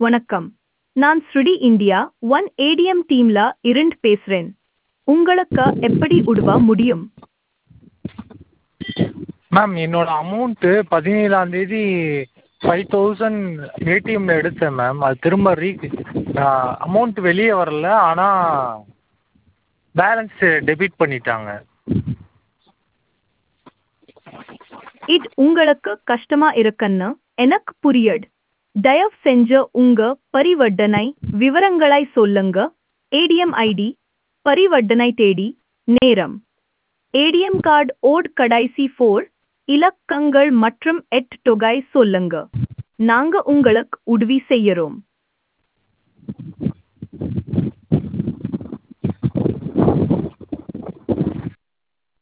வணக்கம் நான் ஸ்ருடி இந்தியா ஒன் ஏடிஎம் டீம்ல இருந்து பேசுறேன் உங்களுக்கு எப்படி உதவ முடியும் மேம் என்னோட அமௌண்ட்டு பதினேழாந்தேதி ஃபைவ் தௌசண்ட் ஏடிஎம்மில் எடுத்தேன் மேம் அது திரும்ப ரீ அமௌண்ட் வெளியே வரல ஆனால் பேலன்ஸு டெபிட் பண்ணிட்டாங்க இது உங்களுக்கு கஷ்டமா இருக்குன்னு எனக்கு புரியுது தயவு செஞ்சு உங்க பரிவர்த்தனை விவரங்களை சொல்லுங்க ஏடிஎம் ஐடி பரிவர்த்தனை தேதி நேரம் ஏடிஎம் கார்டு ஓட் கடைசி ஃபோர் இலக்கங்கள் மற்றும் எட் தொகை சொல்லுங்க நாங்க உங்களுக்கு உதவி செய்யறோம்